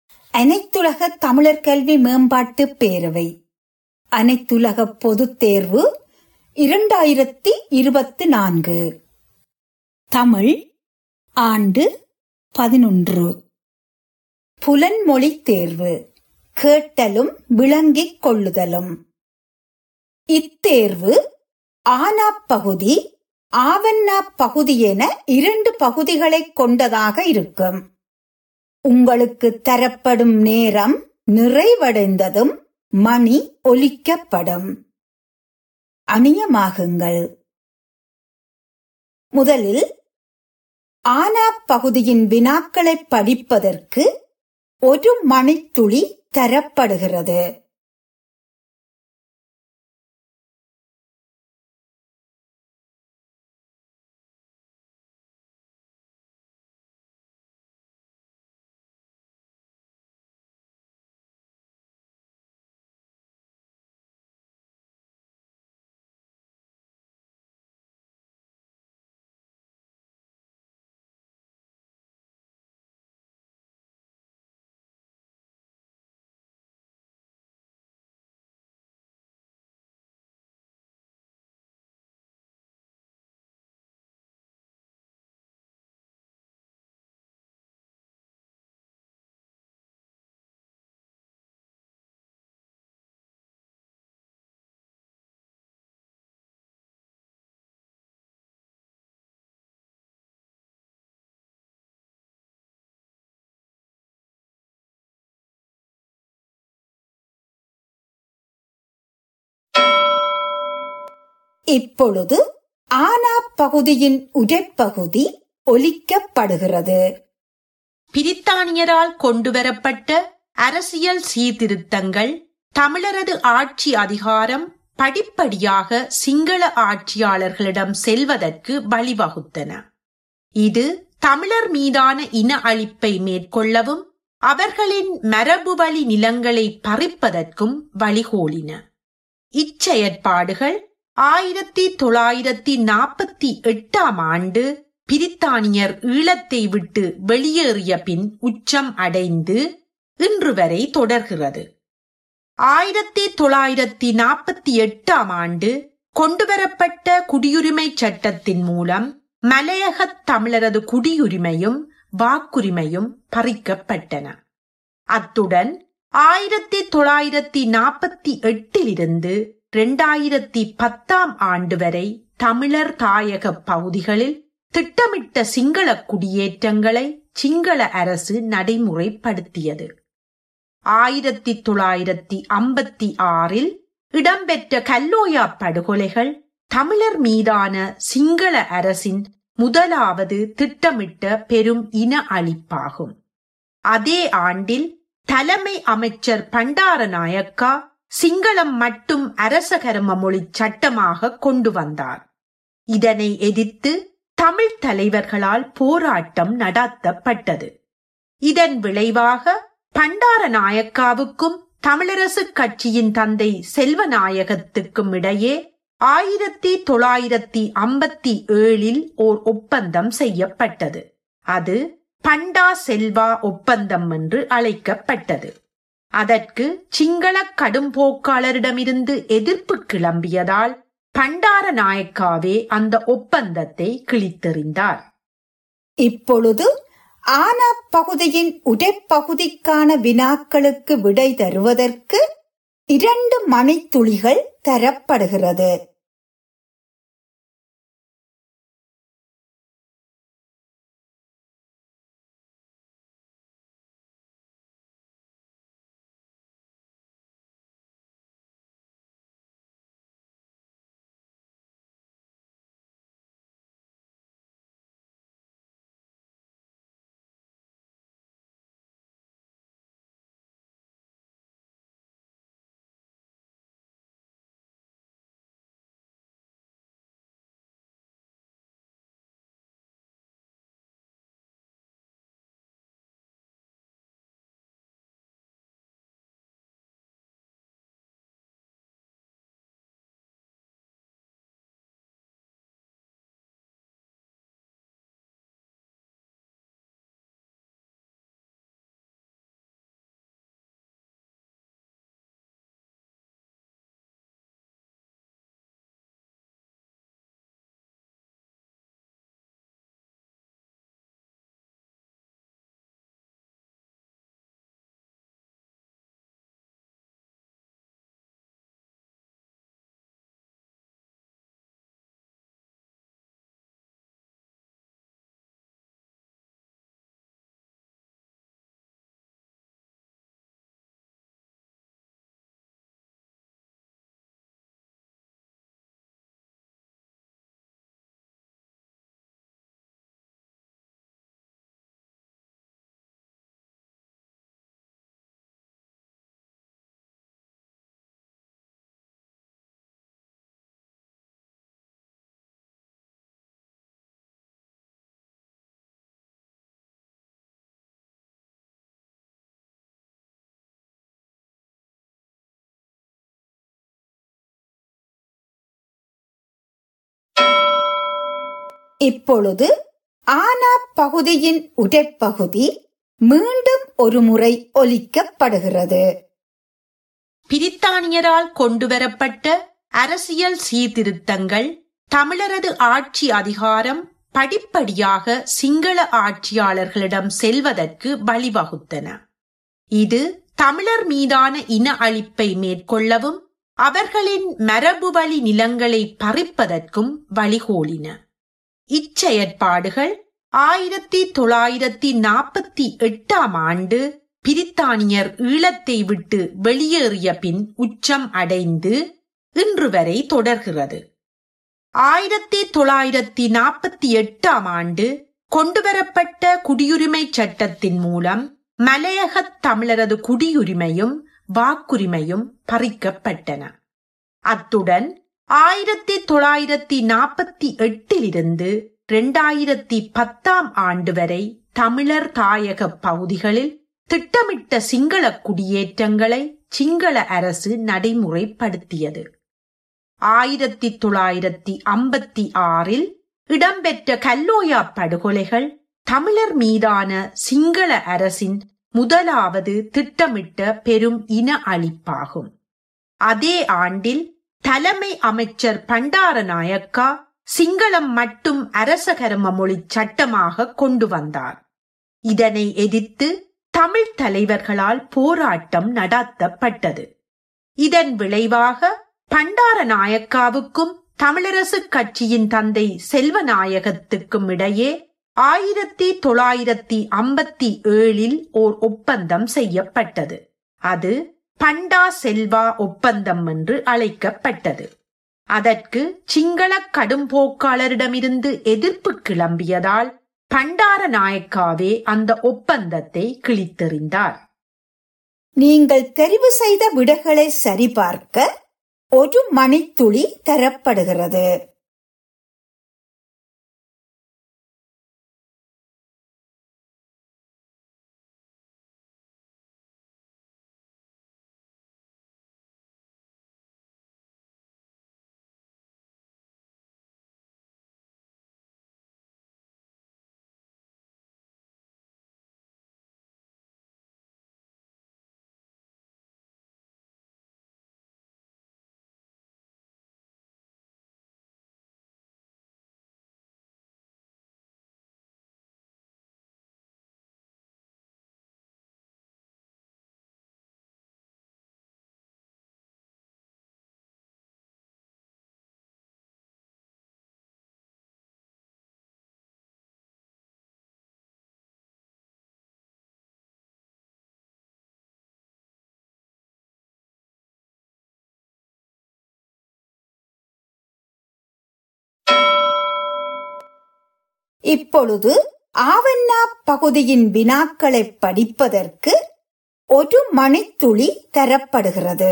அனைத்துலக தமிழர் கல்வி மேம்பாட்டு பேரவை அனைத்துலக பொதுத் தேர்வு இரண்டாயிரத்தி இருபத்தி நான்கு தமிழ் ஆண்டு பதினொன்று புலன்மொழி தேர்வு கேட்டலும் விளங்கிக் கொள்ளுதலும் இத்தேர்வு ஆனா பகுதி ஆவண்ணா பகுதி என இரண்டு பகுதிகளைக் கொண்டதாக இருக்கும் உங்களுக்கு தரப்படும் நேரம் நிறைவடைந்ததும் மணி ஒலிக்கப்படும் அணியமாகுங்கள் முதலில் ஆனா பகுதியின் வினாக்களை படிப்பதற்கு ஒரு மணித்துளி தரப்படுகிறது இப்பொழுது ஆனா பகுதியின் உரைப்பகுதி ஒலிக்கப்படுகிறது பிரித்தானியரால் கொண்டுவரப்பட்ட அரசியல் சீர்திருத்தங்கள் தமிழரது ஆட்சி அதிகாரம் படிப்படியாக சிங்கள ஆட்சியாளர்களிடம் செல்வதற்கு வழிவகுத்தன இது தமிழர் மீதான இன அழிப்பை மேற்கொள்ளவும் அவர்களின் மரபு வழி நிலங்களை பறிப்பதற்கும் வழிகோலின இச்செயற்பாடுகள் ஆயிரத்தி தொள்ளாயிரத்தி நாற்பத்தி எட்டாம் ஆண்டு பிரித்தானியர் ஈழத்தை விட்டு வெளியேறிய பின் உச்சம் அடைந்து இன்று வரை தொடர்கிறது ஆயிரத்தி தொள்ளாயிரத்தி நாற்பத்தி எட்டாம் ஆண்டு கொண்டுவரப்பட்ட குடியுரிமை சட்டத்தின் மூலம் மலையகத் தமிழரது குடியுரிமையும் வாக்குரிமையும் பறிக்கப்பட்டன அத்துடன் ஆயிரத்தி தொள்ளாயிரத்தி நாற்பத்தி எட்டிலிருந்து இரண்டாயிரத்தி பத்தாம் ஆண்டு வரை தமிழர் தாயக பகுதிகளில் திட்டமிட்ட சிங்கள குடியேற்றங்களை சிங்கள அரசு நடைமுறைப்படுத்தியது ஆயிரத்தி தொள்ளாயிரத்தி ஐம்பத்தி ஆறில் இடம்பெற்ற கல்லோயா படுகொலைகள் தமிழர் மீதான சிங்கள அரசின் முதலாவது திட்டமிட்ட பெரும் இன அழிப்பாகும் அதே ஆண்டில் தலைமை அமைச்சர் பண்டாரநாயக்கா சிங்களம் மட்டும் அரசகர்ம மொழி சட்டமாக கொண்டு வந்தார் இதனை எதிர்த்து தமிழ் தலைவர்களால் போராட்டம் நடாத்தப்பட்டது இதன் விளைவாக பண்டார நாயக்காவுக்கும் தமிழரசு கட்சியின் தந்தை செல்வநாயகத்துக்கும் இடையே ஆயிரத்தி தொள்ளாயிரத்தி ஐம்பத்தி ஏழில் ஓர் ஒப்பந்தம் செய்யப்பட்டது அது பண்டா செல்வா ஒப்பந்தம் என்று அழைக்கப்பட்டது அதற்கு சிங்கள கடும்போக்காளரிடமிருந்து எதிர்ப்பு கிளம்பியதால் பண்டார நாயக்காவே அந்த ஒப்பந்தத்தை கிழித்தெறிந்தார் இப்பொழுது ஆனா பகுதியின் உடைப்பகுதிக்கான வினாக்களுக்கு விடை தருவதற்கு இரண்டு மணித்துளிகள் தரப்படுகிறது இப்பொழுது ஆனா பகுதியின் உடைப்பகுதி மீண்டும் ஒரு முறை ஒலிக்கப்படுகிறது பிரித்தானியரால் கொண்டுவரப்பட்ட அரசியல் சீர்திருத்தங்கள் தமிழரது ஆட்சி அதிகாரம் படிப்படியாக சிங்கள ஆட்சியாளர்களிடம் செல்வதற்கு வழிவகுத்தன இது தமிழர் மீதான இன அழிப்பை மேற்கொள்ளவும் அவர்களின் மரபுவழி நிலங்களை பறிப்பதற்கும் வழிகோலின இச்செயற்பாடுகள் ஆயிரத்தி தொள்ளாயிரத்தி நாற்பத்தி எட்டாம் ஆண்டு பிரித்தானியர் ஈழத்தை விட்டு வெளியேறிய பின் உச்சம் அடைந்து இன்று வரை தொடர்கிறது ஆயிரத்தி தொள்ளாயிரத்தி நாற்பத்தி எட்டாம் ஆண்டு கொண்டுவரப்பட்ட குடியுரிமை சட்டத்தின் மூலம் மலையகத் தமிழரது குடியுரிமையும் வாக்குரிமையும் பறிக்கப்பட்டன அத்துடன் ஆயிரத்தி தொள்ளாயிரத்தி நாற்பத்தி எட்டிலிருந்து இரண்டாயிரத்தி பத்தாம் ஆண்டு வரை தமிழர் தாயக பகுதிகளில் திட்டமிட்ட சிங்கள குடியேற்றங்களை சிங்கள அரசு நடைமுறைப்படுத்தியது ஆயிரத்தி தொள்ளாயிரத்தி ஐம்பத்தி ஆறில் இடம்பெற்ற கல்லோயா படுகொலைகள் தமிழர் மீதான சிங்கள அரசின் முதலாவது திட்டமிட்ட பெரும் இன அழிப்பாகும் அதே ஆண்டில் தலைமை அமைச்சர் பண்டாரநாயக்கா சிங்களம் மட்டும் அரசகர்ம மொழி சட்டமாக கொண்டு வந்தார் இதனை எதிர்த்து தமிழ் தலைவர்களால் போராட்டம் நடத்தப்பட்டது இதன் விளைவாக பண்டாரநாயக்காவுக்கும் தமிழரசு கட்சியின் தந்தை செல்வநாயகத்துக்கும் இடையே ஆயிரத்தி தொள்ளாயிரத்தி ஐம்பத்தி ஏழில் ஓர் ஒப்பந்தம் செய்யப்பட்டது அது பண்டா செல்வா ஒப்பந்தம் என்று அழைக்கப்பட்டது அதற்கு சிங்கள கடும்போக்காளரிடமிருந்து எதிர்ப்பு கிளம்பியதால் பண்டார நாயக்காவே அந்த ஒப்பந்தத்தை கிழித்தெறிந்தார் நீங்கள் தெரிவு செய்த விடைகளை சரிபார்க்க ஒரு மணித்துளி தரப்படுகிறது இப்பொழுது ஆவண்ணா பகுதியின் வினாக்களை படிப்பதற்கு ஒரு மணித்துளி தரப்படுகிறது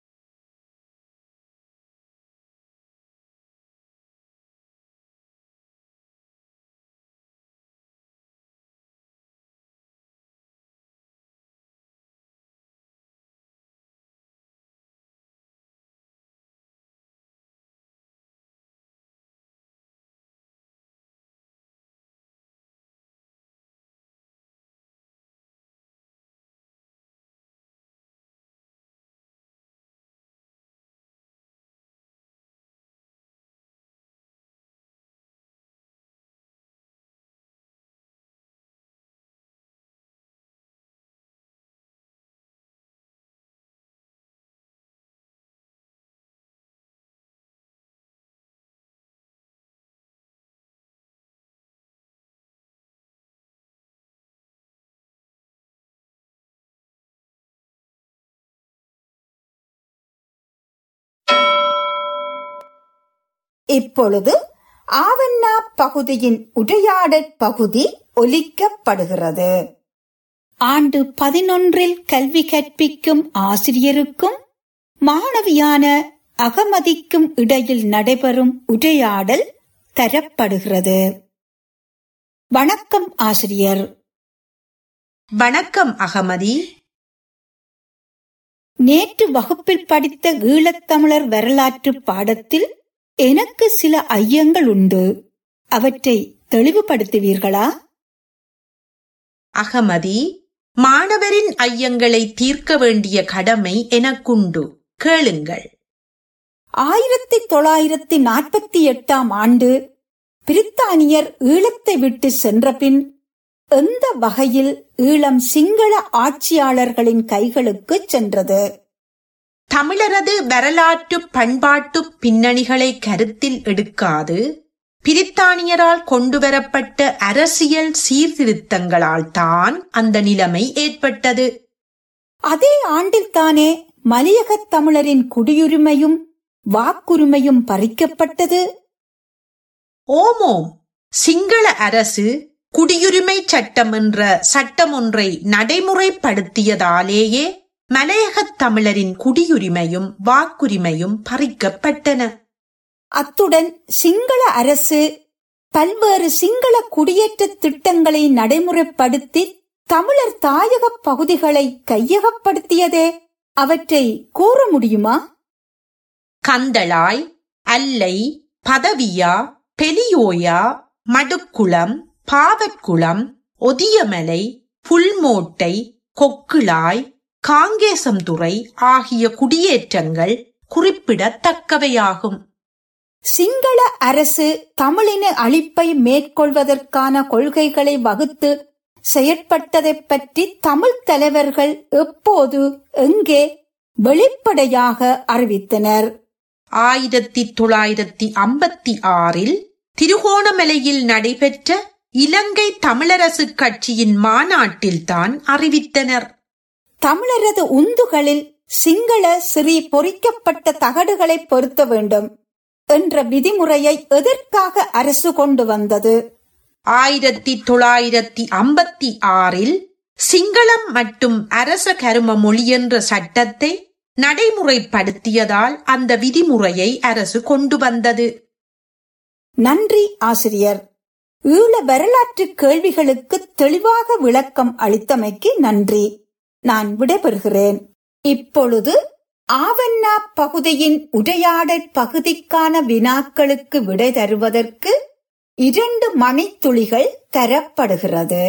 இப்பொழுது ஆவண்ணா பகுதியின் உரையாடற் பகுதி ஒலிக்கப்படுகிறது ஆண்டு பதினொன்றில் கல்வி கற்பிக்கும் ஆசிரியருக்கும் மாணவியான அகமதிக்கும் இடையில் நடைபெறும் உரையாடல் தரப்படுகிறது வணக்கம் ஆசிரியர் வணக்கம் அகமதி நேற்று வகுப்பில் படித்த ஈழத்தமிழர் வரலாற்று பாடத்தில் எனக்கு சில ஐயங்கள் உண்டு அவற்றை தெளிவுபடுத்துவீர்களா அகமதி மாணவரின் ஐயங்களை தீர்க்க வேண்டிய கடமை எனக்குண்டு கேளுங்கள் ஆயிரத்தி தொள்ளாயிரத்தி நாற்பத்தி எட்டாம் ஆண்டு பிரித்தானியர் ஈழத்தை விட்டு சென்றபின் எந்த வகையில் ஈழம் சிங்கள ஆட்சியாளர்களின் கைகளுக்கு சென்றது தமிழரது வரலாற்று பண்பாட்டு பின்னணிகளை கருத்தில் எடுக்காது பிரித்தானியரால் கொண்டுவரப்பட்ட அரசியல் சீர்திருத்தங்களால் தான் அந்த நிலைமை ஏற்பட்டது அதே ஆண்டில்தானே மலையகத் தமிழரின் குடியுரிமையும் வாக்குரிமையும் பறிக்கப்பட்டது ஓமோம் சிங்கள அரசு குடியுரிமை சட்டம் என்ற சட்டம் ஒன்றை நடைமுறைப்படுத்தியதாலேயே மலையகத் தமிழரின் குடியுரிமையும் வாக்குரிமையும் பறிக்கப்பட்டன அத்துடன் சிங்கள அரசு பல்வேறு சிங்கள குடியேற்ற திட்டங்களை நடைமுறைப்படுத்தி தமிழர் தாயக பகுதிகளை கையகப்படுத்தியதே அவற்றை கூற முடியுமா கந்தளாய் அல்லை பதவியா பெலியோயா மடுக்குளம் பாவற்குளம் ஒதியமலை புல்மோட்டை கொக்கிளாய் காங்கேசம்துறை ஆகிய குடியேற்றங்கள் குறிப்பிடத்தக்கவையாகும் சிங்கள அரசு தமிழின அழிப்பை மேற்கொள்வதற்கான கொள்கைகளை வகுத்து செயற்பட்டதைப் பற்றி தமிழ் தலைவர்கள் எப்போது எங்கே வெளிப்படையாக அறிவித்தனர் ஆயிரத்தி தொள்ளாயிரத்தி ஐம்பத்தி ஆறில் திருகோணமலையில் நடைபெற்ற இலங்கை தமிழரசு கட்சியின் மாநாட்டில்தான் அறிவித்தனர் தமிழரது உந்துகளில் சிங்கள சிறி பொறிக்கப்பட்ட தகடுகளை பொருத்த வேண்டும் என்ற விதிமுறையை எதற்காக அரசு கொண்டு வந்தது ஆயிரத்தி தொள்ளாயிரத்தி ஐம்பத்தி ஆறில் சிங்களம் மற்றும் அரச கரும மொழி என்ற சட்டத்தை நடைமுறைப்படுத்தியதால் அந்த விதிமுறையை அரசு கொண்டு வந்தது நன்றி ஆசிரியர் ஈழ வரலாற்று கேள்விகளுக்கு தெளிவாக விளக்கம் அளித்தமைக்கு நன்றி நான் விடைபெறுகிறேன் இப்பொழுது ஆவண்ணா பகுதியின் உரையாடற் பகுதிக்கான வினாக்களுக்கு விடை தருவதற்கு இரண்டு மணித்துளிகள் தரப்படுகிறது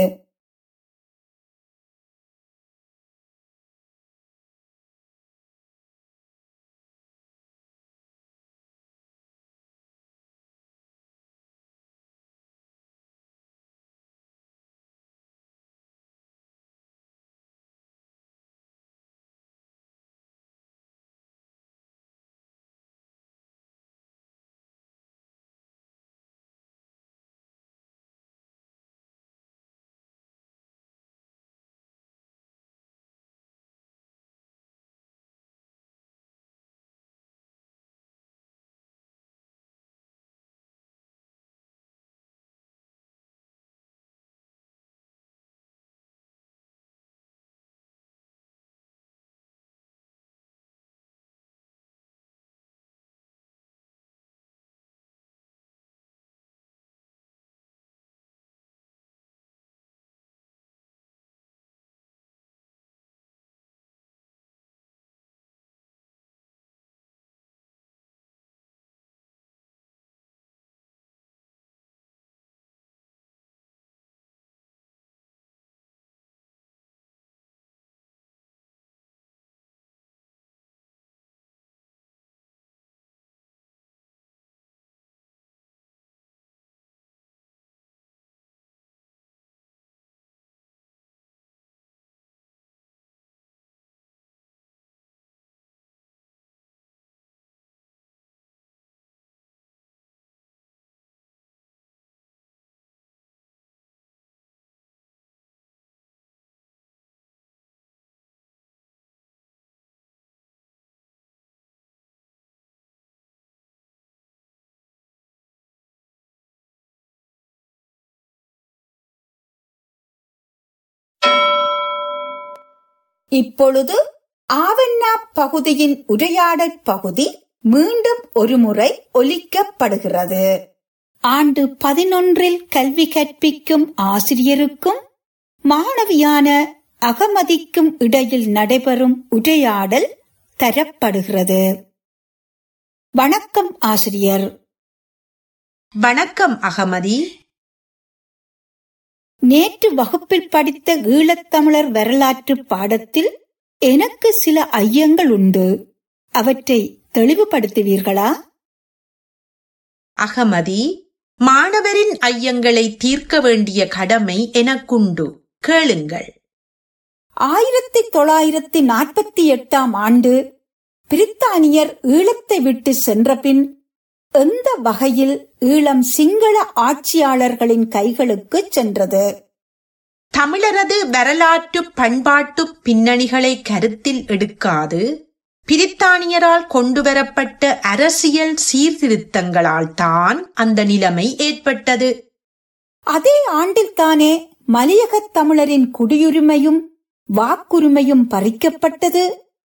இப்பொழுது ஆவண்ணா பகுதியின் உரையாடல் பகுதி மீண்டும் ஒருமுறை ஒலிக்கப்படுகிறது ஆண்டு பதினொன்றில் கல்வி கற்பிக்கும் ஆசிரியருக்கும் மாணவியான அகமதிக்கும் இடையில் நடைபெறும் உரையாடல் தரப்படுகிறது வணக்கம் ஆசிரியர் வணக்கம் அகமதி நேற்று வகுப்பில் படித்த ஈழத்தமிழர் வரலாற்று பாடத்தில் எனக்கு சில ஐயங்கள் உண்டு அவற்றை தெளிவுபடுத்துவீர்களா அகமதி மாணவரின் ஐயங்களை தீர்க்க வேண்டிய கடமை எனக்குண்டு கேளுங்கள் ஆயிரத்தி தொள்ளாயிரத்தி நாற்பத்தி எட்டாம் ஆண்டு பிரித்தானியர் ஈழத்தை விட்டு சென்றபின் எந்த வகையில் ஈழம் சிங்கள ஆட்சியாளர்களின் கைகளுக்கு சென்றது தமிழரது வரலாற்று பண்பாட்டு பின்னணிகளை கருத்தில் எடுக்காது பிரித்தானியரால் கொண்டுவரப்பட்ட அரசியல் சீர்திருத்தங்களால் தான் அந்த நிலைமை ஏற்பட்டது அதே ஆண்டில்தானே மலையகத் தமிழரின் குடியுரிமையும் வாக்குரிமையும் பறிக்கப்பட்டது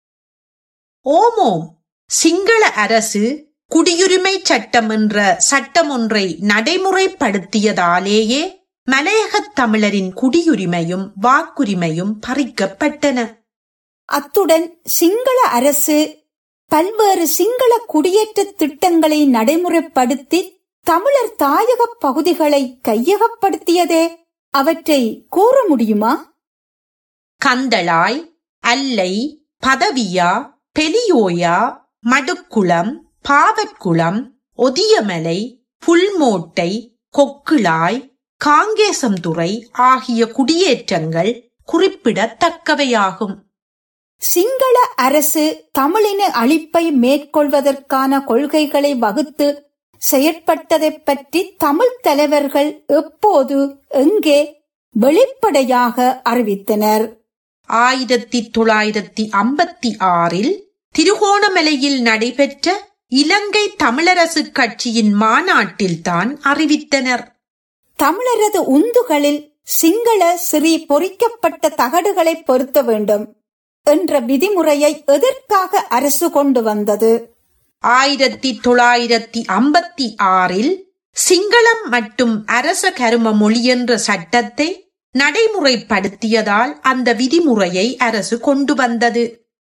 ஓமோம் சிங்கள அரசு குடியுரிமை சட்டம் என்ற சட்டம் ஒன்றை நடைமுறைப்படுத்தியதாலேயே மலையகத் தமிழரின் குடியுரிமையும் வாக்குரிமையும் பறிக்கப்பட்டன அத்துடன் சிங்கள அரசு பல்வேறு சிங்கள குடியேற்ற திட்டங்களை நடைமுறைப்படுத்தி தமிழர் தாயக பகுதிகளை கையகப்படுத்தியதே அவற்றை கூற முடியுமா கந்தளாய் அல்லை பதவியா பெலியோயா மடுக்குளம் பாவற்குளம் ஒதியமலை புல்மோட்டை கொக்கிளாய் காங்கேசம்துறை ஆகிய குடியேற்றங்கள் குறிப்பிடத்தக்கவையாகும் சிங்கள அரசு தமிழின அழிப்பை மேற்கொள்வதற்கான கொள்கைகளை வகுத்து செயற்பட்டதைப் பற்றி தமிழ் தலைவர்கள் எப்போது எங்கே வெளிப்படையாக அறிவித்தனர் ஆயிரத்தி தொள்ளாயிரத்தி ஐம்பத்தி ஆறில் திருகோணமலையில் நடைபெற்ற இலங்கை தமிழரசு கட்சியின் மாநாட்டில்தான் அறிவித்தனர் தமிழரது உந்துகளில் சிங்கள சிறி பொறிக்கப்பட்ட தகடுகளை பொருத்த வேண்டும் என்ற விதிமுறையை எதற்காக அரசு கொண்டு வந்தது ஆயிரத்தி தொள்ளாயிரத்தி ஐம்பத்தி ஆறில் சிங்களம் மற்றும் அரச கரும மொழி என்ற சட்டத்தை நடைமுறைப்படுத்தியதால் அந்த விதிமுறையை அரசு கொண்டு வந்தது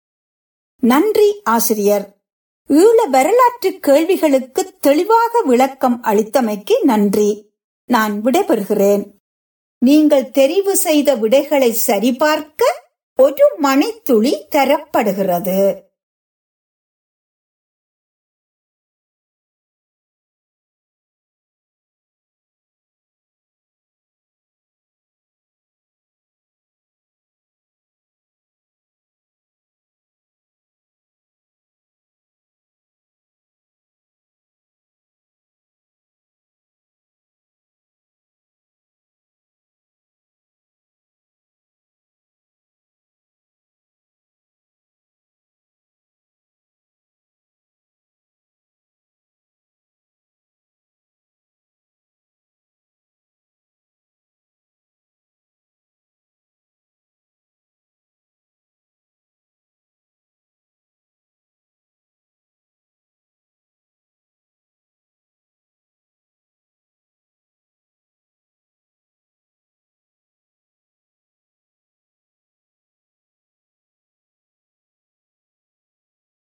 நன்றி ஆசிரியர் ஈழ வரலாற்று கேள்விகளுக்கு தெளிவாக விளக்கம் அளித்தமைக்கு நன்றி நான் விடைபெறுகிறேன் நீங்கள் தெரிவு செய்த விடைகளை சரிபார்க்க ஒரு மணித்துளி தரப்படுகிறது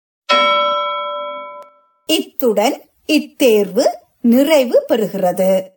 இத்துடன் இத்தேர்வு நிறைவு பெறுகிறது